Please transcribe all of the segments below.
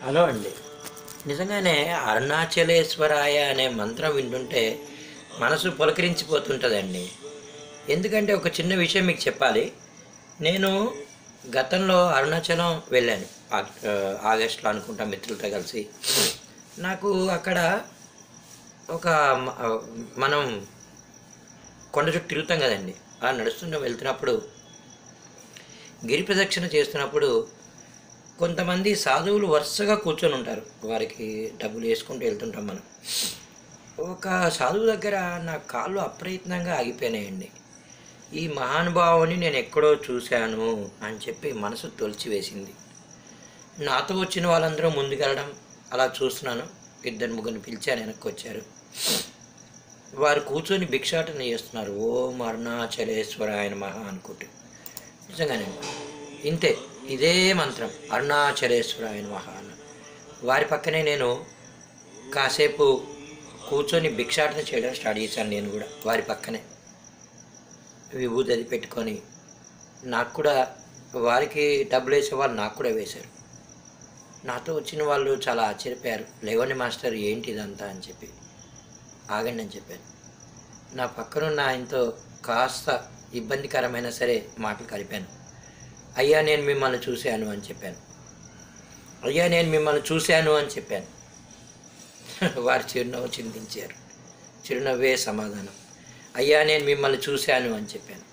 hello అండి నిజంగానే అరుణాచలేశ్వరాయ అనే మంత్రం వింటుంటే మనసు పులకరించిపోతుంటుందండి ఎందుకంటే ఒక చిన్న విషయం మీకు చెప్పాలి నేను గతంలో అరుణాచలం వెళ్ళాను ఆ- ఆగస్టులో అనుకుంటా మిత్రులతో కలిసి నాకు అక్కడ ఒక మ- మనం కొండ చుట్టూ తిరుగుతాం కదండి అలా నడుస్తుంటే వెళ్తున్నప్పుడు గిరి ప్రదక్షిణ చేస్తున్నప్పుడు కొంతమంది సాధువులు వరుసగా కూర్చొని ఉంటారు వారికి డబ్బులు వేసుకుంటూ వెళ్తుంటాం మనం ఒక సాధువు దగ్గర నా కాళ్ళు అప్రయత్నంగా ఆగిపోయినాయండి ఈ మహానుభావుని నేను ఎక్కడో చూశాను అని చెప్పి మనసు తొలిచివేసింది నాతో వచ్చిన వాళ్ళందరూ ముందుకెళ్ళడం అలా చూస్తున్నాను ఇద్దరు ముగ్గురిని పిలిచాను వెనక్కి వచ్చారు వారు కూర్చొని భిక్షాటన చేస్తున్నారు ఓం అరుణాచలేశ్వరాయ మహా అనుకుంటే నిజంగానే ఇంతే ఇదే మంత్రం అరుణాచలేశ్వరాయ మహా అన్న వారి పక్కనే నేను కాసేపు కూర్చొని భిక్షాటన చేయడం స్టార్ట్ చేశాను నేను కూడా వారి పక్కనే విభూతి అది పెట్టుకొని నాకు కూడా వారికి డబ్బులు వేసే వాళ్ళు నాకు కూడా వేశారు నాతో వచ్చిన వాళ్ళు చాలా ఆశ్చర్యపోయారు లేవండి మాస్టర్ ఏంటి ఇదంతా అని చెప్పి ఆగండి అని చెప్పాను నా పక్కనున్న ఆయనతో కాస్త ఇబ్బందికరమైన సరే మాటలు కలిపాను అయ్యా నేను మిమ్మల్ని చూశాను అని చెప్పాను అయ్యా నేను మిమ్మల్ని చూశాను అని చెప్పాను వారు చిరునవ్వు చిందించారు చిరునవ్వే సమాధానం అయ్యా నేను మిమ్మల్ని చూశాను అని చెప్పాను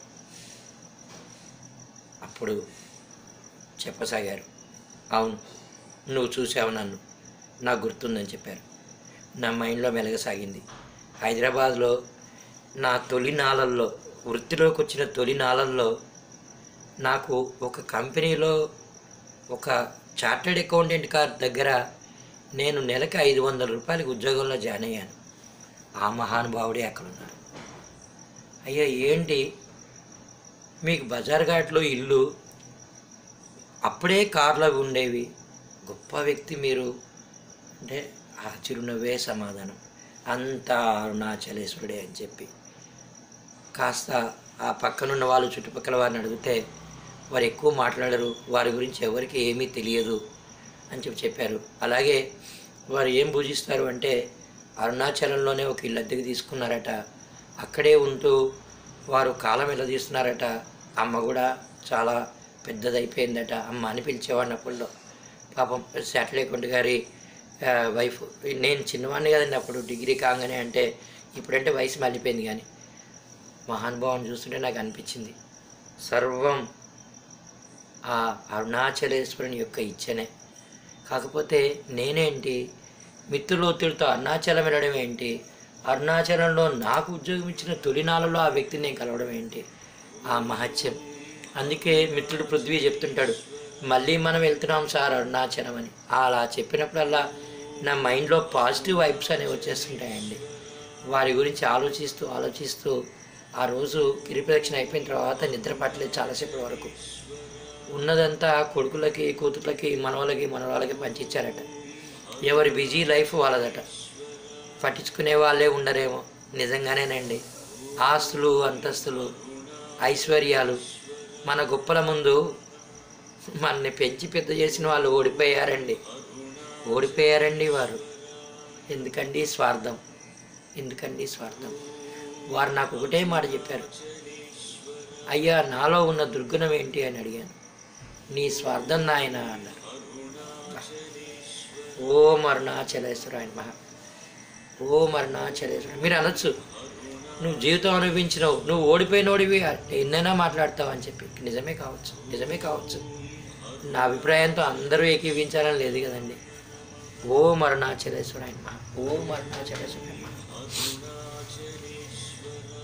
అప్పుడు చెప్పసాగారు అవును నువ్వు చూసావు నన్ను నాకు గుర్తుందని చెప్పారు నా మైండ్లో మెలగసాగింది హైదరాబాద్లో నా తొలి నాళల్లో వృత్తిలోకి వచ్చిన తొలి నాళల్లో నాకు ఒక కంపెనీలో ఒక చార్టెడ్ అకౌంటెంట్ గారి దగ్గర నేను నెలకి ఐదు వందల రూపాయలకి ఉద్యోగంలో జాయిన్ అయ్యాను ఆ మహానుభావుడే అక్కడ ఉన్నాడు అయ్యా ఏంటి మీకు బజార్ ఘాట్లో ఇల్లు అప్పుడే కార్లు అవి ఉండేవి గొప్ప వ్యక్తి మీరు అంటే ఆ చిరునవ్వే సమాధానం అంతా అరుణాచలేశ్వరుడే అని చెప్పి కాస్త ఆ పక్కనున్న వాళ్ళు చుట్టుపక్కల వారిని అడిగితే వారు ఎక్కువ మాట్లాడరు వారి గురించి ఎవరికి ఏమీ తెలియదు అని చెప్పి చెప్పారు అలాగే వారు ఏం పూజిస్తారు అంటే అరుణాచలంలోనే ఒక ఇల్లు అద్దెకి తీసుకున్నారట అక్కడే ఉంటూ వారు కాలం ఎలా తీస్తున్నారట అమ్మ కూడా చాలా పెద్దదైపోయిందట అమ్మ అని పిలిచేవాడిని అప్పుల్లో పాపం శాటిలైట్ కొండ గారి ఆ, వైఫ్ నేను చిన్నవాడిని కదండి అప్పుడు డిగ్రీ కాగానే అంటే ఇప్పుడంటే వయసు మళ్ళీపోయింది కానీ మహానుభావం చూస్తుంటే నాకు అనిపించింది సర్వం ఆ అరుణాచలేశ్వరుని యొక్క ఇచ్చనే కాకపోతే నేనేంటి మిత్రులోతులతో అరుణాచలం వెళ్ళడం ఏంటి అరుణాచలంలో నాకు ఉద్యోగం ఇచ్చిన తొలినాళ్ళలో ఆ వ్యక్తిని నేను కలవడం ఏంటి ఆ మహత్యం అందుకే మిత్రుడు పృథ్వీ చెప్తుంటాడు మళ్ళీ మనం వెళ్తున్నాం సార్ అరుణాచలం అని అలా చెప్పినప్పుడల్లా నా మైండ్లో పాజిటివ్ వైబ్స్ అనేవి వచ్చేస్తుంటాయండి వారి గురించి ఆలోచిస్తూ ఆలోచిస్తూ ఆ రోజు గిరి ప్రదక్షిణ అయిపోయిన తర్వాత నిద్ర పట్టలేదు చాలాసేపటి వరకు ఉన్నదంతా కొడుకులకి కూతుర్లకి మనవాళ్ళకి మనవాళ్ళకి పంచిచ్చారట ఎవరి బిజీ లైఫ్ వాళ్ళదట పట్టించుకునే వాళ్ళే ఉండరేమో నిజంగానేనండి ఆస్తులు అంతస్తులు ఐశ్వర్యాలు మన గొప్పల ముందు మనని పెంచి పెద్ద చేసిన వాళ్ళు ఓడిపోయారండి ఓడిపోయారండి వారు ఎందుకండి స్వార్థం ఎందుకండి స్వార్థం వారు నాకు ఒకటే మాట చెప్పారు అయ్యా నాలో ఉన్న దుర్గుణం ఏంటి అని అడిగాను నీ స్వార్థం నాయన అన్నారు ఓం అరుణాచలేశ్వరాయ మహా ఓం అరుణాచలేశ్వర మీరు అనొచ్చు నువ్వు జీవితం అనుభవించినావు నువ్వు ఓడిపోయినోడివి ఎన్నైనా మాట్లాడతావు అని చెప్పి నిజమే కావచ్చు నిజమే కావచ్చు నా అభిప్రాయంతో అందరూ ఏకీవించాలని లేదు కదండి ఓం అరుణాచలేశ్వరాయ మహా ఓం అరుణాచలేశ్వరాయ మహా